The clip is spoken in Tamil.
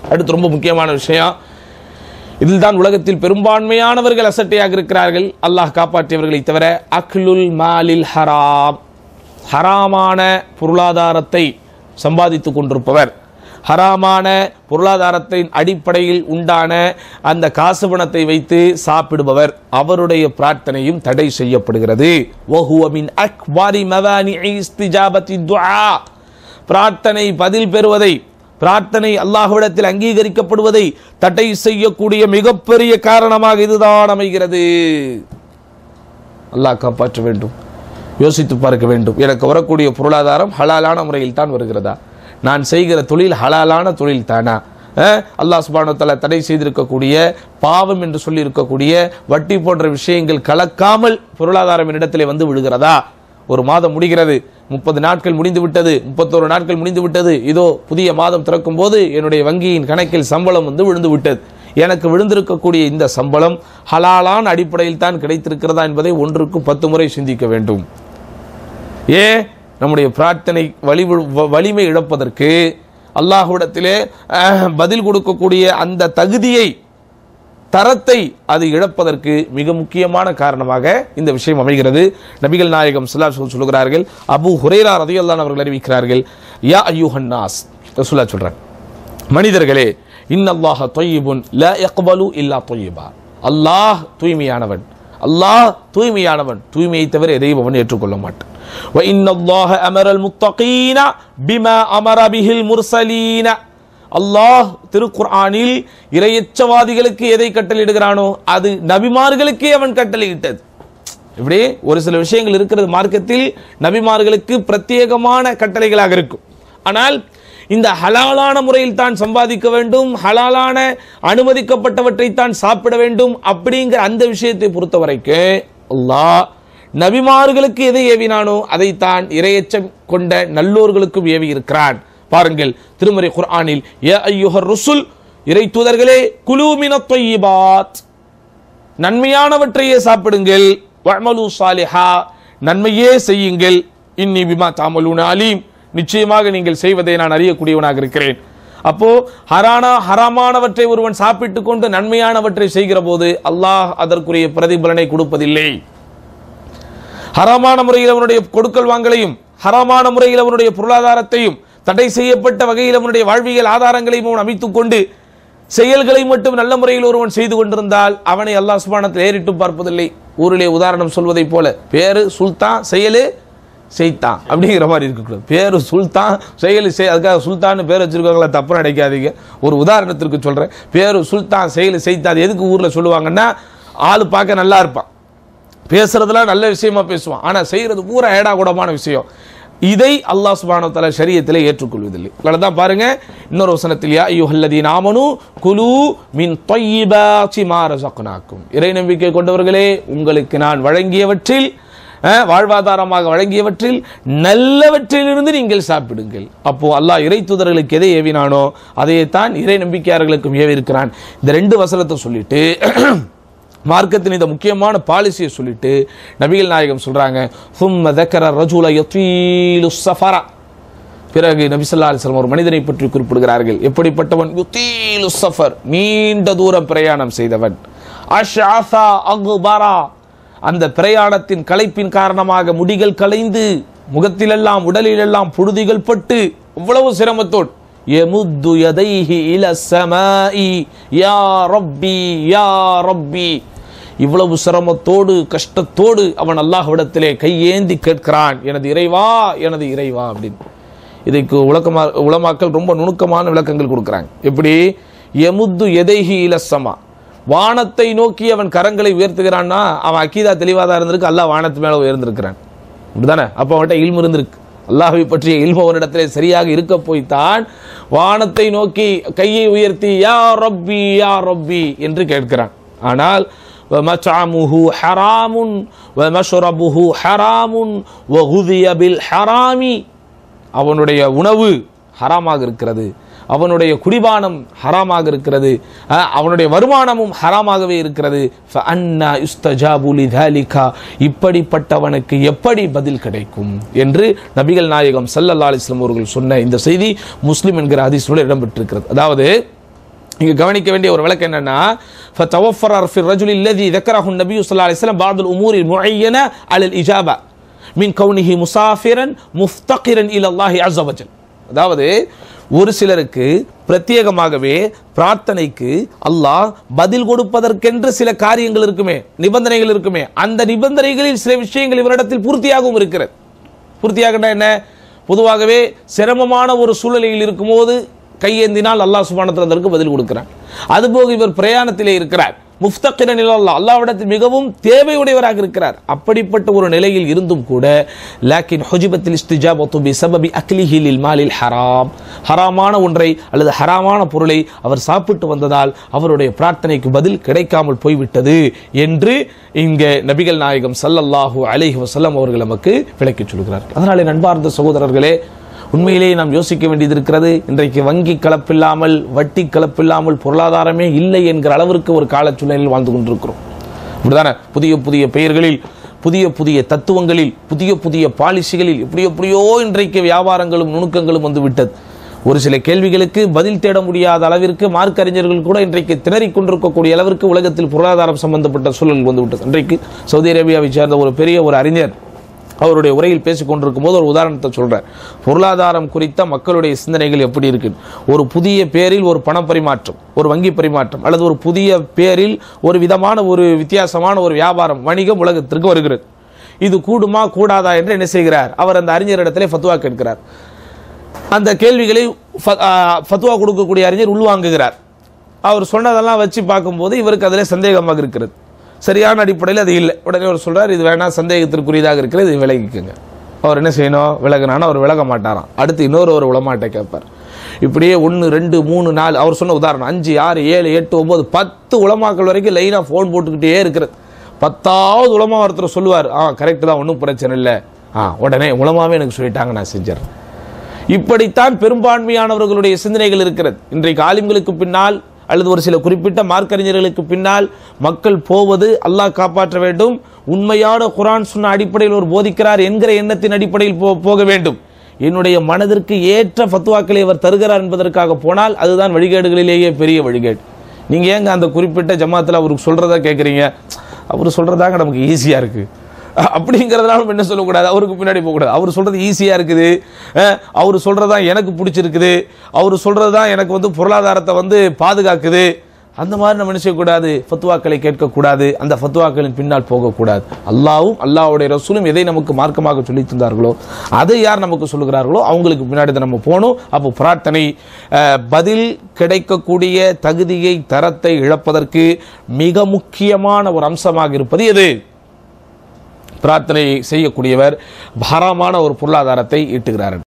அடுத்து ரொம்ப முக்கியமான விஷயம் இதில் தான் உலகத்தில் பெரும்பான்மையானவர்கள் அசட்டையாக இருக்கிறார்கள் அல்லாஹ் காப்பாற்றியவர்களை தவிர அக்லுல் மாலில் ஹராம் ஹராமான பொருளாதாரத்தை சம்பாதித்துக் கொண்டிருப்பவர் ஹராமான பொருளாதாரத்தின் அடிப்படையில் உண்டான அந்த காசு பணத்தை வைத்து சாப்பிடுபவர் அவருடைய பிரார்த்தனையும் தடை செய்யப்படுகிறது வஹுவ மின் அக்பாரி மவானி இஸ்திஜாபத்தி துஆ பிரார்த்தனை பதில் பெறுவதை பிரார்த்தனை அல்லாஹ்விடத்தில் அங்கீகரிக்கப்படுவதை தடை செய்யக்கூடிய மிகப்பெரிய காரணமாக இதுதான் அமைகிறது அல்லாஹ் காப்பாற்ற வேண்டும் யோசித்து பார்க்க வேண்டும் எனக்கு வரக்கூடிய பொருளாதாரம் ஹலாலான முறையில் தான் வருகிறதா நான் செய்கிற தொழில் ஹலாலான தொழில் தானா அஹ், அல்லாஹ் சுப்ஹானஹு வ தஆலா தடை செய்திருக்கக்கூடிய பாவம் என்று சொல்லி இருக்கக்கூடிய வட்டி போன்ற விஷயங்கள் கலக்காமல் பொருளாதாரம் என்னிடத்திலே வந்து விழுகிறதா ஒரு மாதம் முடிகிறது முப்பது நாட்கள் முடிந்து விட்டது முப்பத்தோரு நாட்கள் முடிந்து விட்டது இதோ புதிய மாதம் திறக்கும் போது என்னுடைய வங்கியின் கணக்கில் சம்பளம் வந்து விழுந்து விட்டது எனக்கு விழுந்திருக்கக்கூடிய இந்த சம்பளம் ஹலாலான அடிப்படையில் தான் கிடைத்திருக்கிறதா என்பதை ஒன்றுக்கு பத்து முறை சிந்திக்க வேண்டும் ஏ நம்முடைய பிரார்த்தனை வலி வலிமை இழப்பதற்கு அல்லாஹ்விடத்திலே அஹ், பதில் கொடுக்கக்கூடிய அந்த தகுதியை தரத்தை அது இழப்பதற்கு மிக முக்கியமான காரணமாக இந்த விஷயம் அமைகிறது நபிகள் நாயகம் ஸல்லல்லாஹு அலைஹி வஸல்லம் சொல்கிறார்கள் அபூ ஹுரைரா ரலியல்லாஹு அவர்கள் அறிவிக்கிறார்கள் யா அய்யூஹன் நாஸ் ரசூலுல்லாஹ் சொல்றாங்க மனிதர்களே இன்னல்லாஹ தொய்யிபுன் ல யக்பலு இல்லா தொய்யிபா அல்லாஹ் தூய்மையானவன் அல்லாஹ் தூய்மையானவன் தூய்மையை தவிர எதையும் அவன் ஏற்றுக்கொள்ள மாட்டான் وإن الله أمر المتقين بما أمر به المرسلين அல்லாஹ் திருக்குர்ஆனில் இரையச்சவாதிகளுக்கு எதை கட்டளையிடுகிறானோ அது நபிமார்களுக்கே அவன் கட்டளையிட்டது இப்படி ஒரு சில விஷயங்கள் இருக்கிறது மார்க்கத்தில் நபிமார்களுக்கு பிரத்யேகமான கட்டளைகளாக இருக்கும் ஆனால் இந்த ஹலாலான முறையில் தான் சம்பாதிக்க வேண்டும் ஹலாலான அனுமதிக்கப்பட்டவற்றை தான் சாப்பிட வேண்டும் அப்படிங்கிற அந்த விஷயத்தை பொறுத்த வரைக்கும் அல்லாஹ் நபிமார்களுக்கு எதை ஏவினானோ அதைத்தான் இரையச்சம் கொண்ட நல்லோர்களுக்கும் ஏவி இருக்கிறான் பாருங்கள் திருமறை குர்ஆனில் யா ஐயுஹர் ருசுல் இறை தூதர்களே குலூமின தொய்யிபாத் நன்மையானவற்றையே சாப்பிடுங்கள் வஅமலு சாலிஹா நன்மையே செய்யுங்கள் இன்னி பிமா தாமலூன அலீம் நிச்சயமாக நீங்கள் செய்வதை நான் அறியக்கூடியவனாக இருக்கிறேன் அப்போ ஹரானா ஹராமானவற்றை ஒருவன் சாப்பிட்டுக் கொண்டு நன்மையானவற்றை செய்கிற போது அல்லாஹ் அதற்குரிய பிரதிபலனை கொடுப்பதில்லை ஹராமான முறையில் அவனுடைய கொடுக்கல் வாங்கலையும் ஹராமான முறையில் அவனுடைய பொருளாதாரத்தையும் தடை செய்யப்பட்ட வகையில் அவனுடைய வாழ்வியல் ஆதாரங்களையும் அவன் அமைத்துக் கொண்டு செயல்களை மட்டும் நல்ல முறையில் ஒருவன் செய்து கொண்டிருந்தால் அவனை அல்லாஹ் சுபானத்தில் ஏறிட்டு பார்ப்பதில்லை ஊரிலே உதாரணம் சொல்வதைப் போல பேரு சுல்தான் செயலு செய்தான் அப்படிங்கிற மாதிரி இருக்கக்கூடாது பேரு சுல்தான் செயலு செய் அதுக்காக சுல்தான்னு பேர் வச்சிருக்கவங்கள தப்பு நினைக்காதீங்க ஒரு உதாரணத்திற்கு சொல்றேன் பேரு சுல்தான் செயலு செய்தான் அது எதுக்கு ஊர்ல சொல்லுவாங்கன்னா ஆளு பார்க்க நல்லா இருப்பான் பேசுறதுலாம் நல்ல விஷயமா பேசுவான் ஆனா செய்யறது பூரா ஏடா கூடமான விஷயம் இதை அல்லாஹ் சுப்ஹானஹு வ தஆலா ஷரியத்தில் ஏற்றுக்கொள்வதில்லை அதனால தான் பாருங்க இன்னொரு வசனத்தில் யா அய்யுஹல்லதீன ஆமனு குலு மின் தொய்யிபாத்தி மா ரஸக்னாக்கும் இறை நம்பிக்கை கொண்டவர்களே உங்களுக்கு நான் வழங்கியவற்றில் அஹ், வாழ்வாதாரமாக வழங்கியவற்றில் நல்லவற்றிலிருந்து நீங்கள் சாப்பிடுங்கள் அப்போ அல்லாஹ் இறை தூதர்களுக்கு எதை ஏவினானோ அதைத்தான் இறை நம்பிக்கையாளர்களுக்கும் ஏவி இருக்கிறான் இந்த ரெண்டு வசனத்தை சொல்லிட்டு மார்க்கத்தின் இந்த முக்கியமான பாலிசியை சொல்லிட்டு நபிகள் நாயகம் சொல்றாங்க சும்ம தக்கர ரஜுல யத்தீலு சஃபரா பிறகு நபி ஸல்லல்லாஹு அலைஹி வஸல்லம் ஒரு மனிதனை பற்றி குறிப்பிடுகிறார்கள் எப்படிப்பட்டவன் யுத்தீலு சஃபர் நீண்ட தூரம் பிரயாணம் செய்தவன் அஷ்அஸா அக்பரா அந்த பிரயாணத்தின் களைப்பின் காரணமாக முடிகள் கலைந்து முகத்திலெல்லாம் உடலிலெல்லாம் புழுதிகள் பட்டு இவ்வளவு சிரமத்தோடு யமுத்து யதைஹி இல ஸமாஇ யா ரப்பி யா ரப்பி இவ்வளவு சிரமத்தோடு கஷ்டத்தோடு அவன் அல்லாஹ்விடத்திலே கையேந்தி கேட்கிறான் எனது இறைவா எனது இறைவா அப்படின்னு இதுக்கு உலகமா உலமாக்கள் ரொம்ப நுணுக்கமான விளக்கங்கள் கொடுக்குறாங்க எப்படி எமுத்து எதைஹி இலசமா வானத்தை நோக்கி அவன் கரங்களை உயர்த்துகிறான்னா அவன் அக்கீதா தெளிவாதான் இருந்திருக்கு அல்லாஹ் வானத்து மேல உயர்ந்திருக்கிறான் இப்படிதானே அப்போ அவன்கிட்ட இல்மு இருந்திருக்கு அல்லாஹ்வை பற்றிய இல்மு அவனிடத்திலே சரியாக இருக்க போய்த்தான் வானத்தை நோக்கி கையை உயர்த்தி யா ரப்பி யா ரப்பி என்று கேட்கிறான் ஆனால் ومطعمه حرام ومشربه حرام وغذي بالحرام அவனுடைய உணவு ஹராமாக இருக்கிறது அவனுடைய குடிபானம் ஹராமாக இருக்கிறது அஹ், அவனுடைய வருமானமும் ஹராமாகவே இருக்கிறது فَأَنَّى يُسْتَجَابُ لِذَلِكَ இப்படிப்பட்டவனுக்கு எப்படி பதில் கிடைக்கும் என்று நபிகள் நாயகம் ஸல்லல்லாஹு அலைஹி வஸல்லம் அவர்கள் சொன்ன இந்த செய்தி முஸ்லிம் என்கிற ஹதீஸோடு இடம்பெற்றிருக்கிறது அதாவது இங்க கவனிக்க வேண்டிய ஒரு விளக்கம் என்னன்னா فتوفر في الرجل الذي ذكره النبي صلى الله عليه وسلم بعض الامور المعينه على الاجابه من كونه مسافرا مفتقرا الى الله عز وجل அதாவது ஒரு சிலருக்கு பிரத்யேகமாகவே பிரார்த்தனைக்கு அல்லாஹ் பதில் கொடுப்பதற்கென்று சில காரியங்கள் இருக்குமே நிபந்தனைகள் இருக்குமே அந்த நிபந்தனைகளில் சில விஷயங்கள் இவரிடத்தில் பூர்த்தியாகவும் இருக்கிறது பூர்த்தியாகண்டா என்ன பொதுவாகவே சிரமமான ஒரு சூழ்நிலையில் இருக்கும்போது கையேந்தினால் அல்லாஹ் சுபானத்தில் அதற்கு பதில் கொடுக்கிறான் அதுபோக இவர் பிரயாணத்திலே இருக்கிறார் முஃப்தக்கிரன் அல்லா அல்லாவிடத்தில் மிகவும் தேவையுடையவராக இருக்கிறார் அப்படிப்பட்ட ஒரு நிலையில் இருந்தும் கூட லாக்கின் ஹுஜிபத்தில் இஸ்திஜாபத்து பி சபபி அக்லிஹிலில் மாலில் ஹராம் ஹராமான ஒன்றை அல்லது ஹராமான பொருளை அவர் சாப்பிட்டு வந்ததால் அவருடைய பிரார்த்தனைக்கு பதில் கிடைக்காமல் போய்விட்டது என்று இங்கே நபிகள் நாயகம் ஸல்லல்லாஹு அலைஹி வஸல்லம் அவர்கள் நமக்கு விளக்கிச் சொல்கிறார் அதனாலே நண்பார்ந்த சகோதரர்களே உண்மையிலேயே நாம் யோசிக்க வேண்டியது இருக்கிறது இன்றைக்கு வங்கி கலப்பில்லாமல் வட்டி கலப்பில்லாமல் பொருளாதாரமே இல்லை என்கிற அளவிற்கு ஒரு கால சூழ்நிலையில் வாழ்ந்து கொண்டிருக்கிறோம் இப்படிதானே புதிய புதிய பெயர்களில் புதிய புதிய தத்துவங்களில் புதிய புதிய பாலிசிகளில் இப்படி எப்படியோ இன்றைக்கு வியாபாரங்களும் நுணுக்கங்களும் வந்து விட்டது ஒரு சில கேள்விகளுக்கு பதில் தேட முடியாத அளவிற்கு மார்க் அறிஞர்கள் கூட இன்றைக்கு திணறிக் கொண்டிருக்கக்கூடிய அளவிற்கு உலகத்தில் பொருளாதாரம் சம்பந்தப்பட்ட சூழல் வந்து விட்டது இன்றைக்கு சவுதி அரேபியாவை சேர்ந்த ஒரு பெரிய ஒரு அறிஞர் அவருடைய உரையில் பேசிக் கொண்டிருக்கும் போது ஒரு உதாரணத்தை சொல்றார் பொருளாதாரம் குறித்த மக்களுடைய சிந்தனைகள் எப்படி இருக்கு ஒரு புதிய பேரில் ஒரு பண பரிமாற்றம் ஒரு வங்கி பரிமாற்றம் அல்லது ஒரு புதிய பேரில் ஒரு விதமான ஒரு வித்தியாசமான ஒரு வியாபாரம் வணிகம் உலகத்திற்கு வருகிறது இது கூடுமா கூடாதா என்று என்ன செய்கிறார் அவர் அந்த அறிஞரிடத்திலே ஃபத்வா கேட்கிறார் அந்த கேள்விகளை ஃப- ஆ, ஃபத்வா கொடுக்கக்கூடிய அறிஞர் உள்வாங்குகிறார் அவர் சொன்னதெல்லாம் வச்சு பார்க்கும்போது இவருக்கு அதில் சந்தேகமாக இருக்கிறது சரியான அடிப்படையில் அது இல்லை உடனே அவர் சொல்றார் இது வேணா சந்தேகத்திற்குரியதாக இருக்கிறது இது விலகிக்குங்க அவர் என்ன செய்யணும் விலகினானா அவர் விலக மாட்டாராம் அடுத்து இன்னொரு ஒரு உளமாட்டை கேட்பார் இப்படியே ஒன்று ரெண்டு மூணு நாலு அவர் சொன்ன உதாரணம் அஞ்சு ஆறு ஏழு எட்டு ஒன்பது பத்து உலமாக்கள் வரைக்கும் லைனாக ஃபோன் போட்டுக்கிட்டே இருக்கிறது பத்தாவது உலமா ஒருத்தர் சொல்லுவார் ஆ கரெக்ட் தான் ஒன்றும் பிரச்சனை இல்லை ஆ உடனே உலமாவே எனக்கு சொல்லிட்டாங்க நான் செஞ்சிடறேன் இப்படித்தான் பெரும்பான்மையானவர்களுடைய சிந்தனைகள் இருக்கிறது இன்றைக்கு ஆலிம்களுக்கு பின்னால் அல்லது ஒரு சில குறிப்பிட்ட மார்க்கறிஞர்களுக்கு பின்னால் மக்கள் போவது அல்லாஹ் காப்பாற்ற வேண்டும் உண்மையான குரான் சொன்ன அடிப்படையில் ஒரு போதிக்கிறார் என்கிற எண்ணத்தின் அடிப்படையில் போ- போக வேண்டும் என்னுடைய மனதிற்கு ஏற்ற ஃபத்வாக்களை அவர் தருகிறார் என்பதற்காக போனால் அதுதான் வழிகேடுகளிலேயே பெரிய வழிகேடு நீங்க ஏங்க அந்த குறிப்பிட்ட ஜமாத்தில் அவருக்கு சொல்றதா கேட்குறீங்க அவர் சொல்றதாங்க நமக்கு ஈஸியா இருக்கு அஹ் அப்படிங்கிறதுனால நம்ம என்ன சொல்லக்கூடாது அவருக்கு பின்னாடி போகக்கூடாது அவர் சொல்றது ஈஸியா இருக்குது அஹ் அவர் சொல்றதுதான் எனக்கு பிடிச்சிருக்குது அவர் சொல்றதுதான் எனக்கு வந்து பொருளாதாரத்தை வந்து பாதுகாக்குது அந்த மாதிரி நம்ம என்ன செய்யக்கூடாது ஃபத்வாக்களை கேட்கக்கூடாது அந்த ஃபத்வாக்களின் பின்னால் போகக்கூடாது அல்லாவும் அல்லாஹ்வுடைய ரசூலும் எதை நமக்கு மார்க்கமாக சொல்லி தந்தார்களோ அதை யார் நமக்கு சொல்லுகிறார்களோ அவங்களுக்கு பின்னாடி தான் நம்ம போகணும் அப்போ பிரார்த்தனை அஹ், பதில் கிடைக்கக்கூடிய தகுதியை தரத்தை இழப்பதற்கு மிக முக்கியமான ஒரு அம்சமாக இருப்பது எது பிரார்த்தனை செய்யக்கூடியவர் பாரமான ஒரு பொருளாதாரத்தை ஈட்டுகிறார்